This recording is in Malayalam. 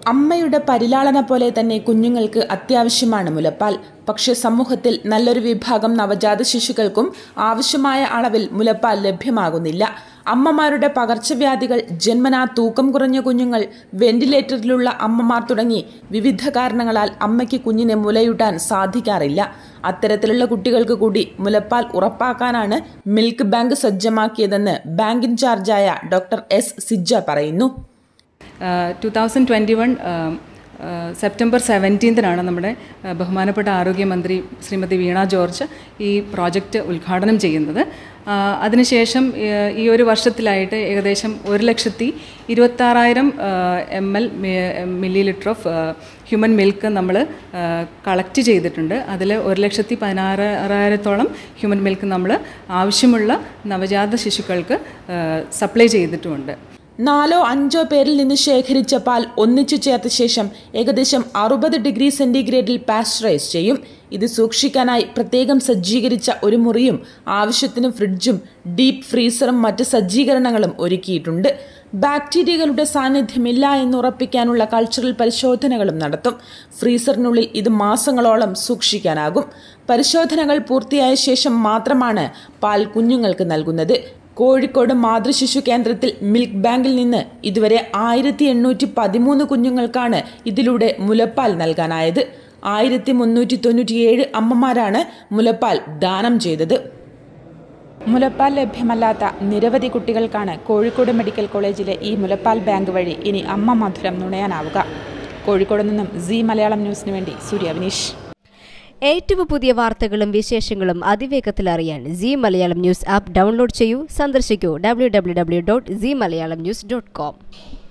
അമ്മയുടെ പരിലാളന പോലെ തന്നെ കുഞ്ഞുങ്ങൾക്ക് അത്യാവശ്യമാണ് മുലപ്പാൽ പക്ഷേ സമൂഹത്തിൽ നല്ലൊരു വിഭാഗം നവജാത ശിശുക്കൾക്കും ആവശ്യമായ അളവിൽ മുലപ്പാൽ ലഭ്യമാകുന്നില്ല അമ്മമാരുടെ പകർച്ചവ്യാധികൾ ജന്മനാ തൂക്കം കുറഞ്ഞ കുഞ്ഞുങ്ങൾ വെന്റിലേറ്ററിലുള്ള അമ്മമാർ തുടങ്ങി വിവിധ കാരണങ്ങളാൽ അമ്മയ്ക്ക് കുഞ്ഞിനെ മുലയൂട്ടാൻ സാധിക്കാറില്ല അത്തരത്തിലുള്ള കുട്ടികൾക്ക് കൂടി മുലപ്പാൽ ഉറപ്പാക്കാനാണ് മിൽക്ക് ബാങ്ക് സജ്ജമാക്കിയതെന്ന് ബാങ്ക് ഇൻചാർജായ ഡോക്ടർ എസ് സിജ പറയുന്നു two thousand twenty one September സെവൻറ്റീൻത്തിനാണ് നമ്മുടെ ആ, ബഹുമാനപ്പെട്ട ആരോഗ്യമന്ത്രി ശ്രീമതി വീണ ജോർജ് ഈ പ്രോജക്റ്റ് ഉദ്ഘാടനം ചെയ്യുന്നത് ആ, അതിനുശേഷം ആ, ഈ ഒരു വർഷത്തിലായിട്ട് ഏകദേശം ഒരു ലക്ഷത്തി ഇരുപത്താറായിരം M L milli litre of human milk നമ്മൾ കളക്ട് ചെയ്തിട്ടുണ്ട് അതിൽ ഒരു ലക്ഷത്തി പതിനാറായിരത്തോളം ഹ്യൂമൻ മിൽക്ക് നമ്മൾ ആവശ്യമുള്ള നവജാത ശിശുക്കൾക്ക് സപ്ലൈ ചെയ്തിട്ടുമുണ്ട് നാലോ അഞ്ചോ പേരിൽ നിന്ന് ശേഖരിച്ച പാൽ ഒന്നിച്ചു ചേർത്ത ശേഷം ഏകദേശം അറുപത് ഡിഗ്രി സെന്റിഗ്രേഡിൽ പാസ്ചറൈസ് ചെയ്യും ഇത് സൂക്ഷിക്കാനായി പ്രത്യേകം സജ്ജീകരിച്ച ഒരു മുറിയും ആവശ്യത്തിന് ഫ്രിഡ്ജും ഡീപ്പ് ഫ്രീസറും മറ്റ് സജ്ജീകരണങ്ങളും ഒരുക്കിയിട്ടുണ്ട് ബാക്ടീരിയകളുടെ സാന്നിധ്യമില്ല എന്ന് ഉറപ്പിക്കാനുള്ള കൾച്ചറൽ പരിശോധനകളും നടത്തും ഫ്രീസറിനുള്ളിൽ ഇത് മാസങ്ങളോളം സൂക്ഷിക്കാനാകും പരിശോധനകൾ പൂർത്തിയായ ശേഷം മാത്രമാണ് പാൽ കുഞ്ഞുങ്ങൾക്ക് നൽകുന്നത് കോഴിക്കോട് മാതൃശിശു കേന്ദ്രത്തിൽ മിൽക്ക് ബാങ്കിൽ നിന്ന് ഇതുവരെ ആയിരത്തി എണ്ണൂറ്റി പതിമൂന്ന് കുഞ്ഞുങ്ങൾക്കാണ് ഇതിലൂടെ മുലപ്പാൽ നൽകാനായത് ആയിരത്തി മുന്നൂറ്റി തൊണ്ണൂറ്റിയേഴ് അമ്മമാരാണ് മുലപ്പാൽ ദാനം ചെയ്തത് മുലപ്പാൽ ലഭ്യമല്ലാത്ത നിരവധി കുട്ടികൾക്കാണ് കോഴിക്കോട് മെഡിക്കൽ കോളേജിലെ ഈ മുലപ്പാൽ ബാങ്ക് വഴി ഇനി അമ്മ മധുരം നുണയാനാവുക കോഴിക്കോട് നിന്നും സി മലയാളം ന്യൂസിനു വേണ്ടി സൂര്യ വിനീഷ് ഏറ്റവും പുതിയ വാർത്തകളും വിശേഷങ്ങളും അതിവേഗത്തിൽ അറിയാൻ C Malayalam news app download ചെയ്യൂ സന്ദർശിക്കൂ W W W dot C Malayalam news dot com